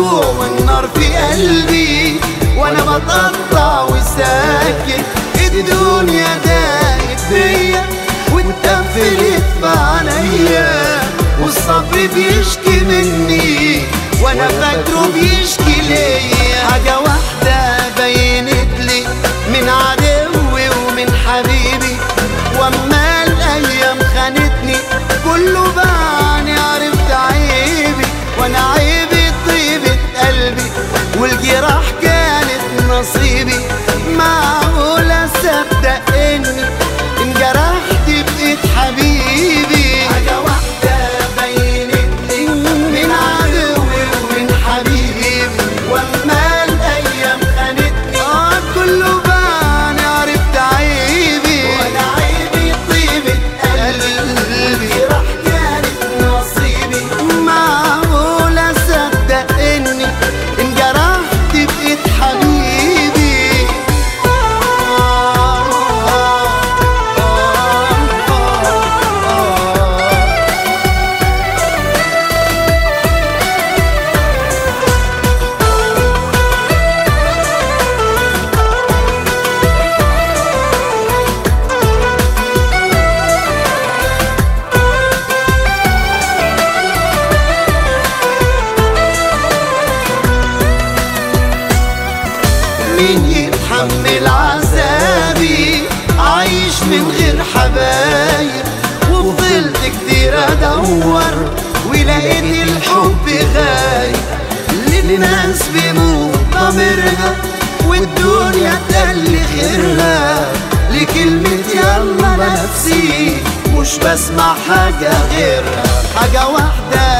موجوع والنار في قلبي وانا بتقطع وساكت الدنيا دايت بيا واتقفلت في عينيا والصبر بيشكي مني وانا فاكره بيشكي ليا حاجة واحدة بينت لي من عدوي ومن حبيبي واما الايام خانتني كله بعني عرفت عيبي وانا عيبي طيبة قلبي والجراح كانت نصيبي معقول اصدق اني انجرحت بايد حبيبي حاجة واحدة بينت لي من عدوي ومن حبيبي واما الايام خانتني اه كله بعني عرفت عيبي وانا عيبي طيبة قلبي راح كانت نصيبي معقول اصدق اني انجرحت بايد حبيبي مين يتحمل عذابي عايش من غير حبايب وفضلت كتير ادور ولقيت الحب غايب للناس بيموت ضميرها والدنيا تقل خيرها لكلمة يلا نفسي مش بسمع حاجة غيرها حاجة واحدة